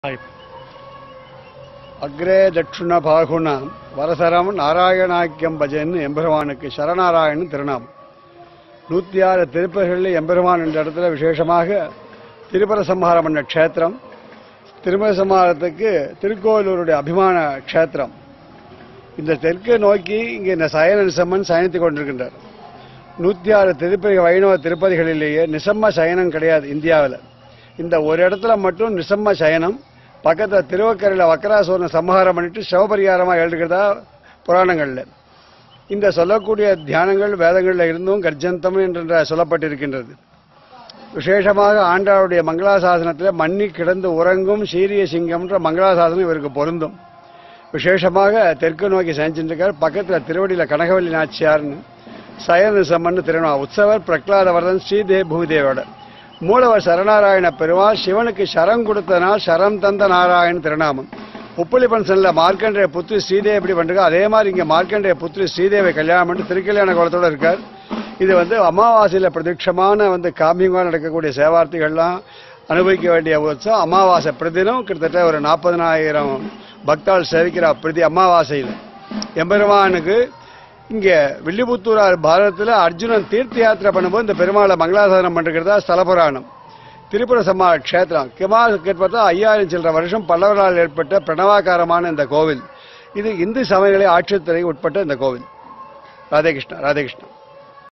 அக்ரே தட்சுண பாகுணாம் வரசரம் நாராயணாக்கியம் பஜன் எம்பெருமானுக்கு சரணாராயணன் திருநாமம் நூத்தி ஆறு திருப்பதிகளில் எம்பெருமான் என்ற இடத்துல விசேஷமாக திருப்பர சம்ஹாரம் பண்ண க்ஷேத்திரம் திருமல சம்ஹாரத்துக்கு திருக்கோயிலூருடைய அபிமான க்ஷேத்திரம் இந்த தெற்கு நோக்கி இங்கே இந்த சயன நிசம்மன் சயனித்துக் கொண்டிருக்கின்றார் நூத்தி ஆறு திருப்பதி வைணவ திருப்பதிகளிலேயே நிசம்ம சயனம் கிடையாது இந்தியாவில் இந்த ஒரு இடத்துல மட்டும் நிசம்ம சயனம் பக்கத்துல திருவக்கரையில் வக்கராசூரனை சம்ஹாரம் பண்ணிட்டு சிவபரிகாரமாக எழுதுகிறதா புராணங்கள்ல இந்த சொல்லக்கூடிய தியானங்கள் வேதங்களில் இருந்தும் கர்ஜந்தம் என்ற சொல்லப்பட்டிருக்கின்றது விசேஷமாக ஆண்டாளுடைய மங்களாசாசனத்தில் மண்ணி கிடந்து உறங்கும் சீரிய சிங்கம்ன்ற மங்களாசாசனம் இவருக்கு பொருந்தும் விசேஷமாக தெற்கு நோக்கி செஞ்சிருக்கார் பக்கத்தில் திருவடியில் கனகவல்லி நாச்சியார்னு சயனிசம்மன்னு திருநாள் உற்சவர் பிரகலாதவர்தன் ஸ்ரீதே பூதேவோட மூலவர் சரணாராயண பெருமாள் சிவனுக்கு சரம் கொடுத்தனால் சரம் தந்த நாராயண் திருநாமம் உப்புளி பன்சன்ல மார்க்கண்டேய புத்திரி ஸ்ரீதேவி எப்படி பண்றாங்க அதே மாதிரி இங்க மார்க்கண்டேய புத்திரி ஸ்ரீதேவி கல்யாணம் பண்ணி திருக்கல்யாண குளத்தோட இருக்கார் இது வந்து அமாவாசையில பிரதிக்ஷமான வந்து காமியமாக நடக்கக்கூடிய சேவார்த்திகள்லாம் அனுபவிக்க வேண்டிய உற்சவம் அமாவாசை பிரதினம் கிட்டத்தட்ட ஒரு நாற்பதனாயிரம் பக்தாள் சேவிக்கிற பிரதி அமாவாசையில் எம்பெருமானுக்கு இங்க வில்லிபுத்தூர் பாரதத்தில் அர்ஜுனன் தீர்த்த யாத்திரை பண்ணும்போது இந்த பெருமாளை மங்களாசாசனம் பண்ணிருக்கிறதா ஸ்தல புராணம் திரிபுர சம்மார க்ஷேத்திரம் கிமால் கேட்பதா ஐயாயிரம் சில்லற வருஷம் பல்லவரால் ஏற்பட்ட பிரணவாகாரமான இந்த கோவில் இது இந்து சமயங்களை ஆட்சித்துறை உட்பட்ட இந்த கோவில் ராதே கிருஷ்ணா ராதே கிருஷ்ணா